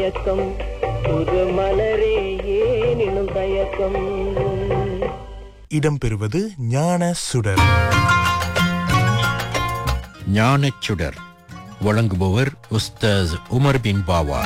மயக்கம் புது மலரே ஏன் இன்னும் தயக்கம் இடம்பெறுவது ஞான சுடர் ஞானச்சுடர் வழங்குபவர் உஸ்தாஸ் உமர் பின் பாவா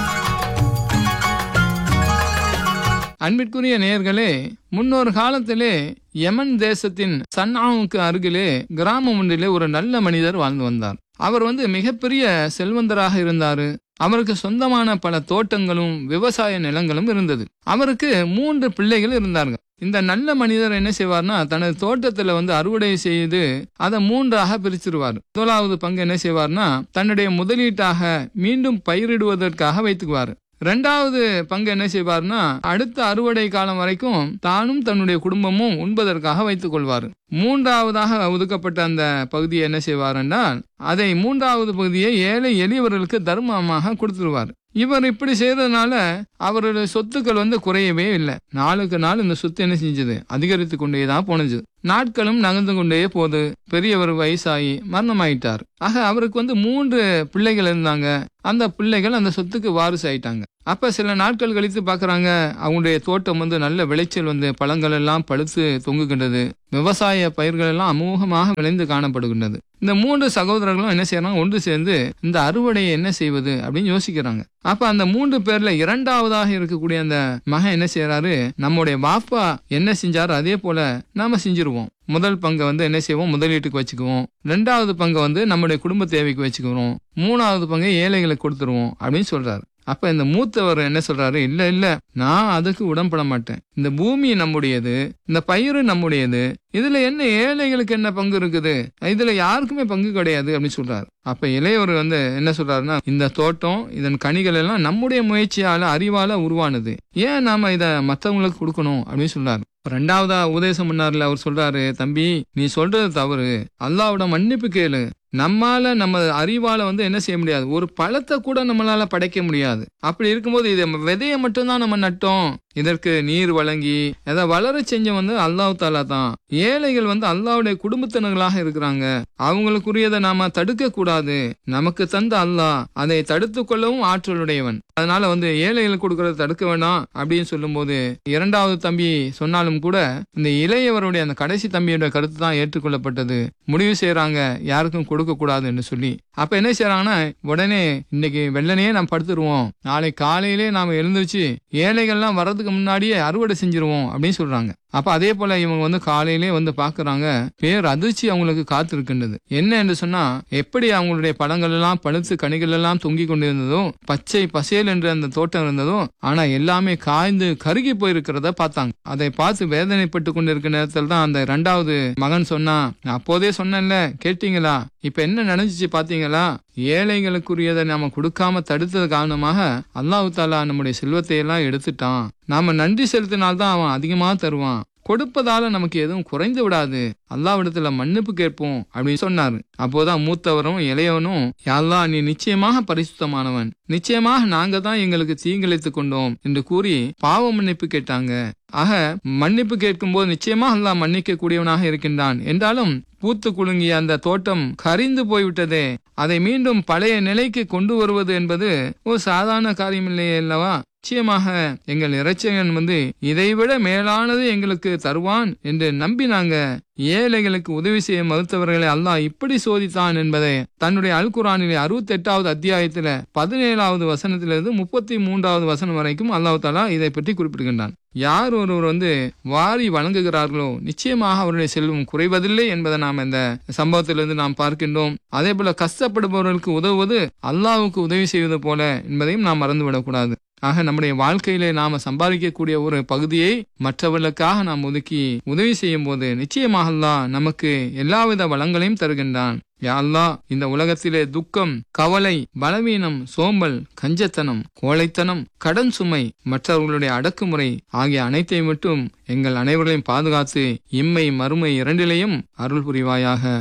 அன்பிற்குரிய நேயர்களே முன்னொரு காலத்திலே யமன் தேசத்தின் சன்னாவுக்கு அருகிலே கிராமம் ஒன்றிலே ஒரு நல்ல மனிதர் வாழ்ந்து வந்தார் அவர் வந்து மிகப்பெரிய செல்வந்தராக இருந்தாரு அவருக்கு சொந்தமான பல தோட்டங்களும் விவசாய நிலங்களும் இருந்தது அவருக்கு மூன்று பிள்ளைகள் இருந்தார்கள் இந்த நல்ல மனிதர் என்ன செய்வார்னா தனது தோட்டத்துல வந்து அறுவடை செய்து அதை மூன்றாக பிரிச்சிருவார் முதலாவது பங்கு என்ன செய்வார்னா தன்னுடைய முதலீட்டாக மீண்டும் பயிரிடுவதற்காக வைத்துக்குவார் ரெண்டாவது பங்கு என்ன செய்வார்னா அடுத்த அறுவடை காலம் வரைக்கும் தானும் தன்னுடைய குடும்பமும் உண்பதற்காக வைத்துக் கொள்வார் மூன்றாவதாக ஒதுக்கப்பட்ட அந்த பகுதியை என்ன செய்வார் என்றால் அதை மூன்றாவது பகுதியை ஏழை எளியவர்களுக்கு தர்மமாக கொடுத்துருவார் இவர் இப்படி செய்யறதுனால அவருடைய சொத்துக்கள் வந்து குறையவே இல்லை நாளுக்கு நாள் இந்த சொத்து என்ன செஞ்சது அதிகரித்து கொண்டே தான் போனது நாட்களும் நகர்ந்து கொண்டே போகுது பெரியவர் வயசாகி மரணமாயிட்டார் ஆக அவருக்கு வந்து மூன்று பிள்ளைகள் இருந்தாங்க அந்த பிள்ளைகள் அந்த சொத்துக்கு வாரிசு ஆயிட்டாங்க அப்ப சில நாட்கள் கழித்து பாக்குறாங்க அவங்களுடைய தோட்டம் வந்து நல்ல விளைச்சல் வந்து பழங்கள் எல்லாம் பழுத்து தொங்குகின்றது விவசாய பயிர்கள் எல்லாம் அமோகமாக விளைந்து காணப்படுகின்றது இந்த மூன்று சகோதரர்களும் என்ன செய்யறாங்க ஒன்று சேர்ந்து இந்த அறுவடையை என்ன செய்வது அப்படின்னு யோசிக்கிறாங்க அப்ப அந்த மூன்று பேர்ல இரண்டாவதாக இருக்கக்கூடிய அந்த மகன் என்ன செய்யறாரு நம்முடைய பாப்பா என்ன செஞ்சாரோ அதே போல நாம செஞ்சிருவோம் முதல் பங்கை வந்து என்ன செய்வோம் முதலீட்டுக்கு வச்சுக்குவோம் ரெண்டாவது பங்கை வந்து நம்முடைய குடும்ப தேவைக்கு வச்சுக்குவோம் மூணாவது பங்கை ஏழைகளுக்கு கொடுத்துருவோம் அப்படின்னு சொல்றாரு அப்ப இந்த மூத்தவர் என்ன சொல்றாரு இல்ல இல்ல நான் அதுக்கு உடன்பட மாட்டேன் இந்த பூமி நம்முடையது இந்த பயிர் நம்முடையது இதுல என்ன ஏழைகளுக்கு என்ன பங்கு இருக்குது இதுல யாருக்குமே பங்கு கிடையாது அப்படின்னு சொல்றாரு அப்ப இளையவர் வந்து என்ன சொல்றாருன்னா இந்த தோட்டம் இதன் கனிகள் எல்லாம் நம்முடைய முயற்சியால அறிவால உருவானது ஏன் நாம இத மத்தவங்களுக்கு கொடுக்கணும் அப்படின்னு சொல்றாரு ரெண்டாவதா உபதேசம் பண்ணார்ல அவர் சொல்றாரு தம்பி நீ சொல்றது தவறு அல்லாவோட மன்னிப்பு கேளு நம்மால நம்ம அறிவால வந்து என்ன செய்ய முடியாது ஒரு பழத்தை கூட நம்மளால படைக்க முடியாது அப்படி இருக்கும்போது இது விதையை மட்டும்தான் நம்ம நட்டோம் இதற்கு நீர் வழங்கி அதை வளர செஞ்ச வந்து அல்லாஹ் தாலா தான் ஏழைகள் வந்து அல்லாவுடைய குடும்பத்தினர்களாக இருக்கிறாங்க அவங்களுக்குரியதை நாம தடுக்க கூடாது நமக்கு தந்த அல்லாஹ் அதை தடுத்து கொள்ளவும் ஆற்றலுடையவன் அதனால வந்து ஏழைகள் கொடுக்கறத தடுக்க வேண்டாம் அப்படின்னு சொல்லும்போது இரண்டாவது தம்பி சொன்னாலும் கூட இந்த இளையவருடைய அந்த கடைசி தம்பியோட கருத்து தான் ஏற்றுக்கொள்ளப்பட்டது முடிவு செய்யறாங்க யாருக்கும் கொடுக்க கூடாதுன்னு சொல்லி அப்ப என்ன செய்யறாங்கன்னா உடனே இன்னைக்கு வெள்ளனையே நாம் படுத்துருவோம் நாளை காலையிலே நாம எழுந்துச்சு ஏழைகள்லாம் வர்றதுக்கு முன்னாடியே அறுவடை செஞ்சிருவோம் அப்படின்னு சொல்றாங்க அப்ப அதே போல இவங்க வந்து காலையிலே வந்து பாக்குறாங்க பேர் அதிர்ச்சி அவங்களுக்கு காத்திருக்கின்றது என்ன என்று சொன்னா எப்படி அவங்களுடைய பழங்கள் எல்லாம் பழுத்து கனிகள் எல்லாம் தொங்கி கொண்டிருந்ததோ பச்சை பசேல் என்று அந்த தோட்டம் இருந்ததோ ஆனா எல்லாமே காய்ந்து கருகி போயிருக்கிறத பார்த்தாங்க அதை பார்த்து வேதனைப்பட்டு கொண்டிருக்கிற நேரத்தில் தான் அந்த இரண்டாவது மகன் சொன்னா "நான் அப்போதே சொன்னேன்ல கேட்டீங்களா இப்ப என்ன நடந்துச்சு பாத்தீங்களா ஏழைகளுக்குரியதை நாம கொடுக்காம தடுத்தது காரணமாக அல்லாஹ் தாலா நம்முடைய செல்வத்தை எல்லாம் எடுத்துட்டான் நாம நன்றி செலுத்தினால்தான் அவன் அதிகமா தருவான் கொடுப்பதால நமக்கு எதுவும் குறைந்து விடாது அல்லாவிடத்துல மன்னிப்பு கேட்போம் அப்படின்னு சொன்னாரு அப்போதான் மூத்தவரும் இளையவனும் யாழ்லா நீ நிச்சயமாக பரிசுத்தமானவன் நிச்சயமாக நாங்க தான் எங்களுக்கு தீங்கிழைத்து கொண்டோம் என்று கூறி பாவ மன்னிப்பு கேட்டாங்க ஆக மன்னிப்பு கேட்கும்போது நிச்சயமாக அல்லாஹ் மன்னிக்க கூடியவனாக இருக்கின்றான் என்றாலும் பூத்து குலுங்கிய அந்த தோட்டம் கரிந்து போய்விட்டதே அதை மீண்டும் பழைய நிலைக்கு கொண்டு வருவது என்பது ஒரு சாதாரண காரியமில்லையே அல்லவா நிச்சயமாக எங்கள் இறைச்சகன் வந்து இதைவிட மேலானது எங்களுக்கு தருவான் என்று நம்பி நாங்க ஏழைகளுக்கு உதவி செய்ய மறுத்தவர்களை அல்லாஹ் இப்படி சோதித்தான் என்பதை தன்னுடைய அல் குரானிலே அறுபத்தி எட்டாவது அத்தியாயத்துல பதினேழாவது வசனத்திலிருந்து முப்பத்தி மூன்றாவது வசனம் வரைக்கும் அல்லாஹ் தாலா இதை பற்றி குறிப்பிடுகின்றான் யார் ஒருவர் வந்து வாரி வழங்குகிறார்களோ நிச்சயமாக அவருடைய செல்வம் குறைவதில்லை என்பதை நாம் இந்த சம்பவத்திலிருந்து நாம் பார்க்கின்றோம் அதே போல கஷ்டப்படுபவர்களுக்கு உதவுவது அல்லாஹ்வுக்கு உதவி செய்வது போல என்பதையும் நாம் மறந்துவிடக்கூடாது ஆக நம்முடைய வாழ்க்கையிலே நாம சம்பாதிக்கக்கூடிய ஒரு பகுதியை மற்றவர்களுக்காக நாம் ஒதுக்கி உதவி செய்யும் போது நிச்சயமாக அல்லாஹ் நமக்கு எல்லாவித வளங்களையும் தருகின்றான் யா அல்லாஹ் இந்த உலகத்திலே துக்கம் கவலை பலவீனம் சோம்பல் கஞ்சத்தனம் கோழைத்தனம் கடன் சுமை மற்றவர்களுடைய அடக்குமுறை ஆகிய அனைத்தையும் விட்டும் எங்கள் அனைவர்களையும் பாதுகாத்து இம்மை மறுமை இரண்டிலையும் அருள் புரிவாயாக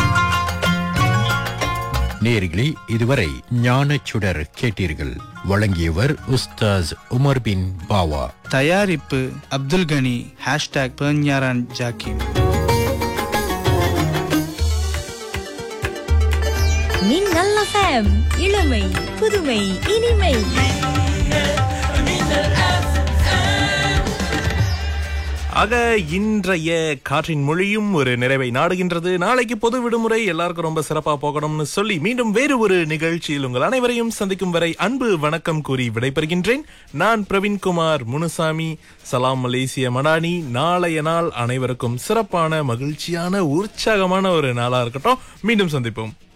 நேர்களே இதுவரை ஞானச்சுடர் கேட்டீர்கள் வழங்கியவர் உஸ்தாஸ் உமர் பின் பாவா தயாரிப்பு அப்துல் கனி ஹேஷ்டாக் பெர்ஞாரான் ஜாக்கிம் மின்னல் எஃப்எம் இளமை புதுமை இனிமை ஆக இன்றைய காற்றின் மொழியும் ஒரு நிறைவை நாடுகின்றது நாளைக்கு பொது விடுமுறை எல்லாருக்கும் ரொம்ப சிறப்பா போகணும்னு சொல்லி மீண்டும் வேறு ஒரு நிகழ்ச்சியில் உங்கள் அனைவரையும் சந்திக்கும் வரை அன்பு வணக்கம் கூறி விடைபெறுகின்றேன் நான் பிரவீன்குமார் முனுசாமி சலாம் மலேசிய மடானி நாளைய நாள் அனைவருக்கும் சிறப்பான மகிழ்ச்சியான உற்சாகமான ஒரு நாளா இருக்கட்டும் மீண்டும் சந்திப்போம்